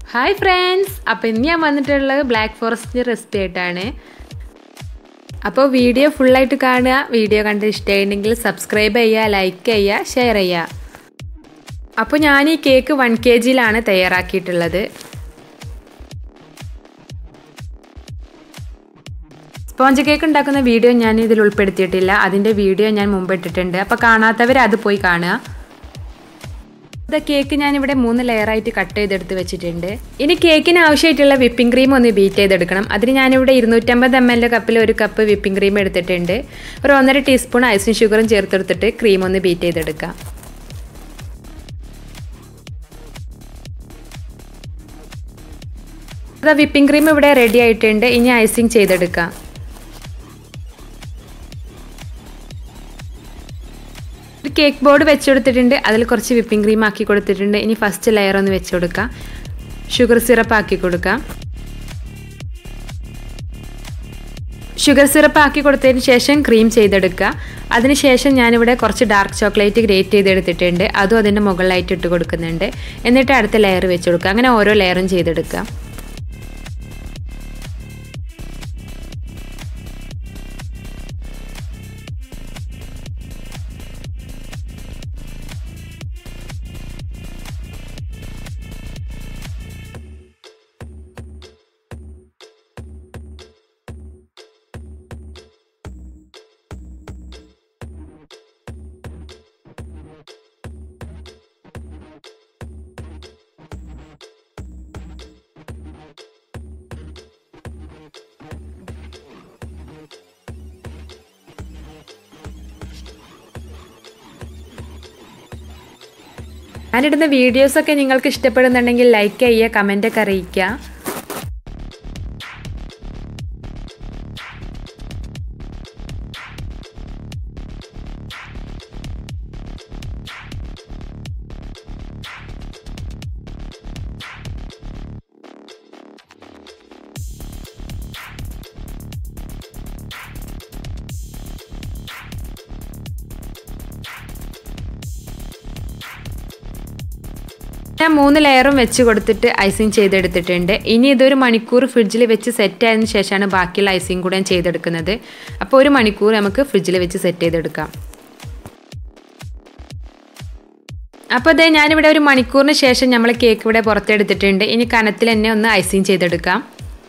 hi friends അപ്പോൾ ഇന്ന് ഞാൻ വന്നിട്ടുള്ളത് ബ്ലാക്ക് ഫോറസ്റ്റിൻ്റെ റെസിപ്പി ആയിട്ടാണ് അപ്പോൾ വീഡിയോ ഫുള്ളായിട്ട് കാണുക വീഡിയോ കണ്ട് ഇഷ്ടമായിട്ടുണ്ടെങ്കിൽ സബ്സ്ക്രൈബ് ചെയ്യുക ലൈക്ക് ചെയ്യുക ഷെയർ ചെയ്യുക അപ്പോൾ ഞാൻ ഈ കേക്ക് വൺ കെ ജിയിലാണ് തയ്യാറാക്കിയിട്ടുള്ളത് സ്പോഞ്ച് കേക്ക് ഉണ്ടാക്കുന്ന വീഡിയോ ഞാൻ ഇതിൽ ഉൾപ്പെടുത്തിയിട്ടില്ല അതിൻ്റെ വീഡിയോ ഞാൻ മുമ്പ് ഇട്ടിട്ടുണ്ട് അപ്പോൾ കാണാത്തവർ അത് പോയി കാണുക ഇത് കേക്ക് ഞാനിവിടെ മൂന്ന് ലെയറായിട്ട് കട്ട് ചെയ്തെടുത്ത് വെച്ചിട്ടുണ്ട് ഇനി കേക്കിന് ആവശ്യമായിട്ടുള്ള വിപ്പിംഗ് ക്രീം ഒന്ന് ബീറ്റ് ചെയ്തെടുക്കണം അതിന് ഞാനിവിടെ ഇരുന്നൂറ്റമ്പത് എം എൽ കപ്പിൽ ഒരു കപ്പ് വിപ്പിംഗ് ക്രീം എടുത്തിട്ടുണ്ട് ഒരു ഒന്നര ടീസ്പൂൺ ഐസും ഷുഗറും ചേർത്തെടുത്തിട്ട് ക്രീം ഒന്ന് ബീറ്റ് ചെയ്തെടുക്കാം അത് വിപ്പിംഗ് ക്രീം ഇവിടെ റെഡി ആയിട്ടുണ്ട് ഇനി ഐസിങ് ചെയ്തെടുക്കാം ഒരു കേക്ക് ബോർഡ് വെച്ച് കൊടുത്തിട്ടുണ്ട് അതിൽ കുറച്ച് വിപ്പിംഗ് ക്രീം ആക്കി കൊടുത്തിട്ടുണ്ട് ഇനി ഫസ്റ്റ് ലെയർ ഒന്ന് വെച്ച് കൊടുക്കാം ഷുഗർ സിറപ്പ് ആക്കി കൊടുക്കാം ഷുഗർ സിറപ്പ് ആക്കി കൊടുത്തതിന് ശേഷം ക്രീം ചെയ്തെടുക്കുക അതിനുശേഷം ഞാനിവിടെ കുറച്ച് ഡാർക്ക് ചോക്ലേറ്റ് ഗ്രേറ്റ് ചെയ്തെടുത്തിട്ടുണ്ട് അതും അതിൻ്റെ മുകളിലായിട്ട് ഇട്ട് കൊടുക്കുന്നുണ്ട് എന്നിട്ട് അടുത്ത ലെയർ വെച്ച് കൊടുക്കുക അങ്ങനെ ഓരോ ലെയറും ചെയ്തെടുക്കുക ഞാനിടുന്ന വീഡിയോസൊക്കെ നിങ്ങൾക്ക് ഇഷ്ടപ്പെടുന്നുണ്ടെങ്കിൽ ലൈക്ക് ചെയ്യുക കമൻ്റൊക്കെ അറിയിക്കുക ഞാൻ മൂന്ന് ലെയറും വെച്ച് കൊടുത്തിട്ട് ഐസിങ് ചെയ്തെടുത്തിട്ടുണ്ട് ഇനി ഇതൊരു മണിക്കൂർ ഫ്രിഡ്ജിൽ വെച്ച് സെറ്റ് ആയതിനു ശേഷമാണ് ബാക്കിയുള്ള ഐസിങ് കൂടെ ഞാൻ ചെയ്തെടുക്കുന്നത് അപ്പോൾ ഒരു മണിക്കൂർ നമുക്ക് ഫ്രിഡ്ജിൽ വെച്ച് സെറ്റ് ചെയ്തെടുക്കാം അപ്പോൾ അതെ ഞാനിവിടെ ഒരു മണിക്കൂറിന് ശേഷം നമ്മൾ കേക്ക് ഇവിടെ പുറത്തെടുത്തിട്ടുണ്ട് ഇനി കനത്തിൽ തന്നെ ഒന്ന് ഐസിങ് ചെയ്തെടുക്കാം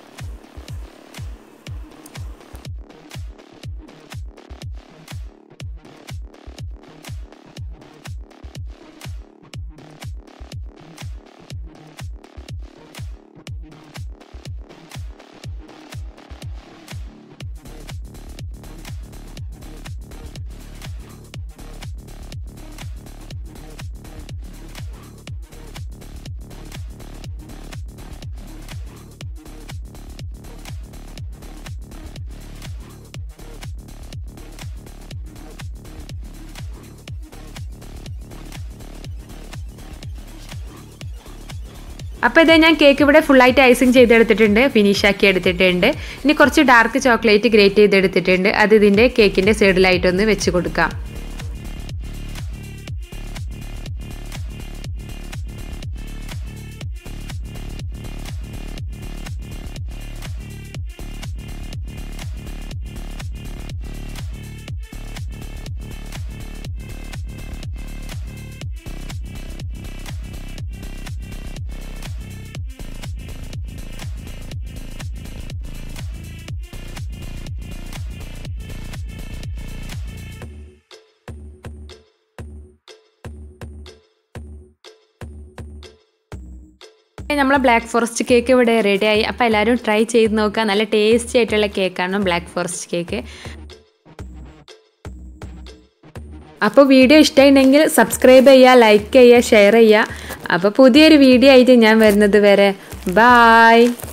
അപ്പോൾ ഇതേ ഞാൻ കേക്ക് ഇവിടെ ഫുള്ളായിട്ട് ഐസിങ് ചെയ്തെടുത്തിട്ടുണ്ട് ഫിനിഷ് ആക്കി എടുത്തിട്ടുണ്ട് ഇനി കുറച്ച് ഡാർക്ക് ചോക്ലേറ്റ് ഗ്രേറ്റ് ചെയ്തെടുത്തിട്ടുണ്ട് അത് ഇതിൻ്റെ കേക്കിൻ്റെ സൈഡിലായിട്ടൊന്ന് വെച്ച് കൊടുക്കാം നമ്മളെ ബ്ലാക്ക് ഫോറസ്റ്റ് കേക്ക് ഇവിടെ റെഡിയായി അപ്പോൾ എല്ലാവരും ട്രൈ ചെയ്ത് നോക്കുക നല്ല ടേസ്റ്റി ആയിട്ടുള്ള കേക്കാണ് ബ്ലാക്ക് ഫോറസ്റ്റ് കേക്ക് അപ്പോൾ വീഡിയോ ഇഷ്ടമായിട്ടുണ്ടെങ്കിൽ സബ്സ്ക്രൈബ് ചെയ്യുക ലൈക്ക് ചെയ്യുക ഷെയർ ചെയ്യുക അപ്പോൾ പുതിയൊരു വീഡിയോ ആയിട്ട് ഞാൻ വരുന്നത് വരെ ബായ്